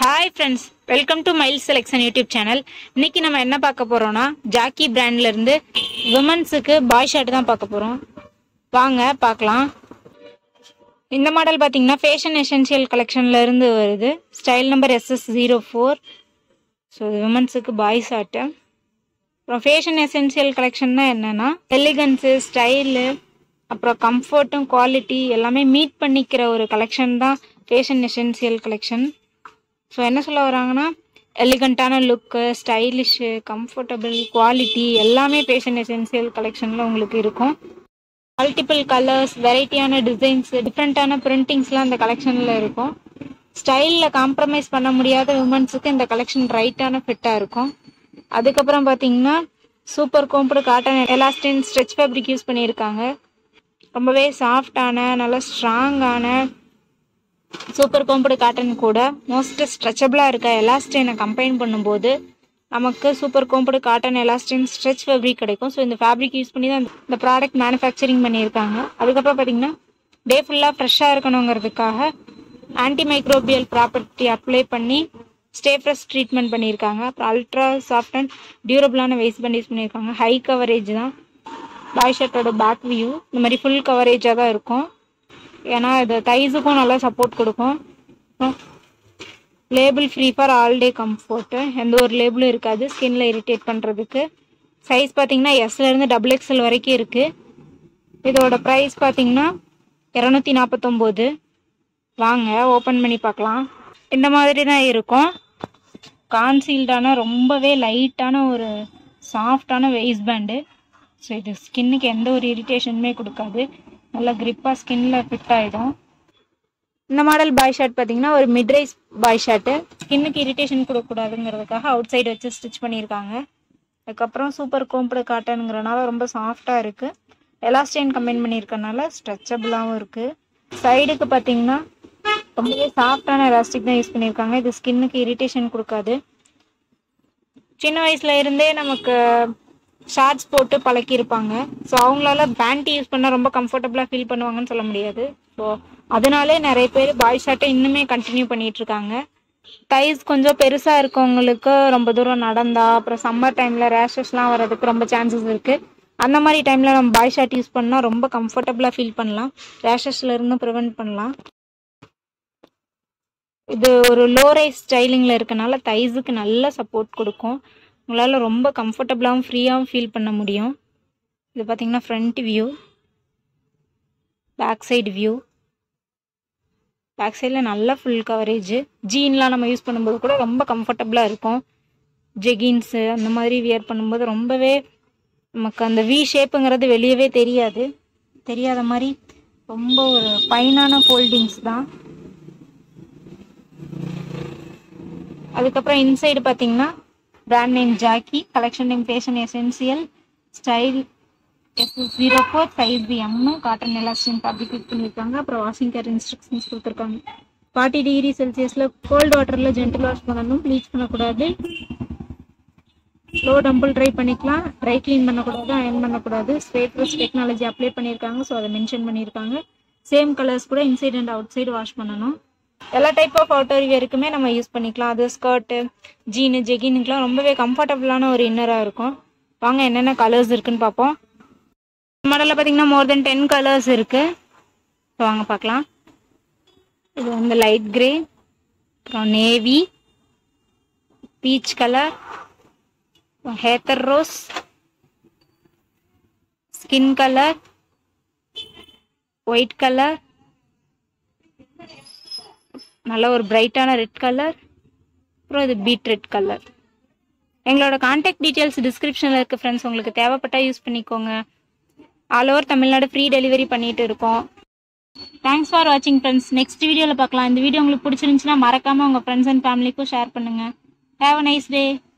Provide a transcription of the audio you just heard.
hi friends welcome to mile selection YouTube channel இன்னைக்கு நம்ம என்ன பார்க்க போறோம்னா ஜாக்கி பிராண்ட்ல இருந்து விமன்ஸுக்கு பாய் ஷர்ட் தான் பார்க்க போறோம் வாங்க பார்க்கலாம் இந்த மாடல் பார்த்தீங்கன்னா ஃபேஷன் எசென்சியல் கலெக்ஷன்ல இருந்து வருது style number SS zero four so விமன்ஸுக்கு பாய் ஷர்ட்டு அப்புறம் ஃபேஷன் எசென்சியல் கலெக்ஷன்னா என்னன்னா எலிகன்ஸு ஸ்டைலு அப்புறம் கம்ஃபர்ட்டும் குவாலிட்டி எல்லாமே மீட் பண்ணிக்கிற ஒரு கலெக்ஷன் தான் ஃபேஷன் எசென்சியல் கலெக்ஷன் ஸோ என்ன சொல்ல வராங்கன்னா எலிகண்ட்டான லுக்கு ஸ்டைலிஷு கம்ஃபர்டபுள் குவாலிட்டி எல்லாமே ஃபேஷன் எசென்சியல் கலெக்ஷனில் உங்களுக்கு இருக்கும் மல்டிபிள் கலர்ஸ் வெரைட்டியான டிசைன்ஸ் டிஃப்ரெண்ட்டான பிரிண்டிங்ஸ்லாம் இந்த கலெக்ஷனில் இருக்கும் ஸ்டைலில் காம்ப்ரமைஸ் பண்ண முடியாத உமன்ஸுக்கு இந்த கலெக்ஷன் ரைட்டான ஃபிட்டாக இருக்கும் அதுக்கப்புறம் பார்த்தீங்கன்னா super combed cotton elastane stretch fabric use பண்ணியிருக்காங்க ரொம்பவே சாஃப்டான நல்லா ஸ்ட்ராங்கான சூப்பர் கோம்புடு காட்டன் கூட மோஸ்ட் ஸ்ட்ரெச்சபிளாக இருக்க எலாஸ்டினை கம்பைன் பண்ணும்போது நமக்கு super combed cotton elastane stretch fabric கிடைக்கும் ஸோ இந்த ஃபேப்ரிக் யூஸ் பண்ணி தான் இந்த ப்ராடக்ட் மேனுஃபேக்சரிங் பண்ணியிருக்காங்க அதுக்கப்புறம் பார்த்தீங்கன்னா டே ஃபுல்லாக ஃப்ரெஷ்ஷாக இருக்கணுங்கிறதுக்காக ஆன்டி மைக்ரோபியல் ப்ராப்பர்ட்டி அப்ளை பண்ணி ஸ்டே ஃப்ரெஷ் ட்ரீட்மெண்ட் பண்ணியிருக்காங்க அப்புறம் அல்ட்ரா சாஃப்ட் அண்ட் டியூரபிளான வேஸ்ட் பேண்ட் யூஸ் பண்ணியிருக்காங்க ஹை கவரேஜ் தான் பாய் ஷர்ட்டோட பேக் வியூ இந்த மாதிரி ஃபுல் கவரேஜாக தான் இருக்கும் ஏன்னா இது தைஸுக்கும் நல்லா சப்போர்ட் கொடுக்கும் label free for all day comfort எந்த ஒரு லேபிளும் இருக்காது ஸ்கின்ல இரிட்டேட் பண்ணுறதுக்கு சைஸ் பார்த்தீங்கன்னா எஸ்லேருந்து டபுள் எக்ஸ்எல் வரைக்கும் இருக்குது இதோட ப்ரைஸ் பார்த்தீங்கன்னா இரநூத்தி நாற்பத்தொம்போது வாங்க ஓப்பன் பண்ணி பார்க்கலாம் இந்த மாதிரி தான் இருக்கும் கான்சீல்டான ரொம்பவே லைட்டான ஒரு சாஃப்டான வெயிஸ் பேண்டு ஸோ இது ஸ்கின்னுக்கு எந்த ஒரு இரிட்டேஷனுமே கொடுக்காது நல்லா கிரிப்பாக ஸ்கின்ல ஃபிட் ஆகிடும் இந்த மாடல் பாய் ஷர்ட் பார்த்தீங்கன்னா ஒரு மிட் ரைஸ் பாய் ஷர்ட்டு ஸ்கின்னுக்கு இரிட்டேஷன் கொடுக்கக்கூடாதுங்கிறதுக்காக அவுட் சைடு வச்சு ஸ்டிச் பண்ணியிருக்காங்க அதுக்கப்புறம் சூப்பர் கோம்புடு காட்டனுங்கிறனால ரொம்ப சாஃப்டாக இருக்குது எலாஸ்டைன் கம்பைன் பண்ணியிருக்கனால ஸ்ட்ரெச்சபிளாகவும் இருக்குது சைடுக்கு பார்த்தீங்கன்னா ரொம்பவே சாஃப்டான எலாஸ்டிக் தான் யூஸ் பண்ணியிருக்காங்க இது ஸ்கின்னுக்கு இரிட்டேஷன் கொடுக்காது சின்ன வயசுல இருந்தே நமக்கு ஷார்ட்ஸ் போட்டு பழக்கியிருப்பாங்க ஸோ அவங்களால பேண்டி யூஸ் பண்ணால் ரொம்ப கம்ஃபர்டபுளாக ஃபீல் பண்ணுவாங்கன்னு சொல்ல முடியாது ஸோ அதனாலே நிறைய பேர் பாய் ஷர்ட்டை இன்னுமே கண்டினியூ பண்ணிட்டு இருக்காங்க தைஸ் கொஞ்சம் பெருசாக இருக்கவங்களுக்கு ரொம்ப தூரம் நடந்தா அப்புறம் சம்மர் டைமில் ரேஷஸ்லாம் வர்றதுக்கு ரொம்ப சான்சஸ் இருக்குது அந்த மாதிரி டைமில் நம்ம பாய் ஷர்ட் யூஸ் பண்ணால் ரொம்ப கம்ஃபர்டபுளாக ஃபீல் பண்ணலாம் ரேஷஸ்ல இருந்தும் ப்ரிவெண்ட் பண்ணலாம் இது ஒரு லோ ரைஸ் ஸ்டைலிங்கில் இருக்கனால தைஸுக்கு நல்ல சப்போர்ட் கொடுக்கும் உங்களால் ரொம்ப கம்ஃபர்டபுளாகவும் ஃப்ரீயாகவும் ஃபீல் பண்ண முடியும் இது பார்த்தீங்கன்னா front view back side view back சைடில் நல்ல ஃபுல் கவரேஜ் ஜீன்லாம் நம்ம யூஸ் பண்ணும்போது கூட ரொம்ப கம்ஃபர்டபுளாக இருக்கும் ஜெகின்ஸு அந்த மாதிரி வியர் பண்ணும்போது ரொம்பவே நமக்கு அந்த வி ஷேப்புங்கிறது வெளியவே தெரியாது தெரியாத மாதிரி ரொம்ப ஒரு ஃபைனான ஃபோல்டிங்ஸ் தான் அதுக்கப்புறம் இன்சைடு பார்த்தீங்கன்னா brand name Jockey collection name fashion essential style S zero four size P M cotton elastane fabric use பண்ணியிருக்காங்க அப்புறம் வாஷிங் கேர் இன்ஸ்ட்ரக்ஷன்ஸ் கொடுத்துருக்காங்க ஃபார்ட்டி டிகிரி செல்சியஸில் கோல்டு வாட்டரில் ஜென்டில் வாஷ் பண்ணணும் ப்ளீச் பண்ணக்கூடாது ஸ்லோ டம்பிள் ட்ரை பண்ணிக்கலாம் dry clean பண்ணக்கூடாது iron பண்ணக்கூடாது ஸ்ட்ரேட் ப்ரெஸ் டெக்னாலஜி அப்ளை பண்ணியிருக்காங்க ஸோ அதை மென்ஷன் பண்ணியிருக்காங்க சேம் கலர்ஸ் கூட inside and outside wash பண்ணணும் எல்லா டைப் ஆஃப் அவுட்டர் வியருக்குமே நம்ம யூஸ் பண்ணிக்கலாம் அது ஸ்கர்ட்டு ஜீனு ஜெகினுக்குலாம் ரொம்பவே கம்ஃபர்டபுளான ஒரு இன்னராக இருக்கும் வாங்க என்னென்ன கலர்ஸ் இருக்குன்னு பார்ப்போம் மாடலில் பார்த்தீங்கன்னா மோர் தென் டென் கலர்ஸ் இருக்குது ஸோ வாங்க பார்க்கலாம் இது வந்து லைட் கிரே அப்புறம் navy peach colour heather rose skin colour white colour நல்ல ஒரு பிரைட்டான ரெட் கலர் அப்புறம் இது பீட் ரெட் கலர் எங்களோட காண்டாக்ட் டீட்டெயில்ஸ் டிஸ்கிரிப்ஷனில் இருக்குது ஃப்ரெண்ட்ஸ் உங்களுக்கு தேவைப்பட்டால் யூஸ் பண்ணிக்கோங்க all over Tamil Nadu free delivery பண்ணிட்டு இருக்கோம் தேங்க்ஸ் ஃபார் வாட்சிங் ஃப்ரெண்ட்ஸ் நெக்ஸ்ட் வீடியோவில் பார்க்கலாம் இந்த வீடியோ உங்களுக்கு பிடிச்சிருந்துச்சுன்னா மறக்காமல் உங்கள் ஃப்ரெண்ட்ஸ் அண்ட் ஃபேமிலிக்கும் ஷேர் பண்ணுங்கள் ஹேவ் அ நைஸ் டே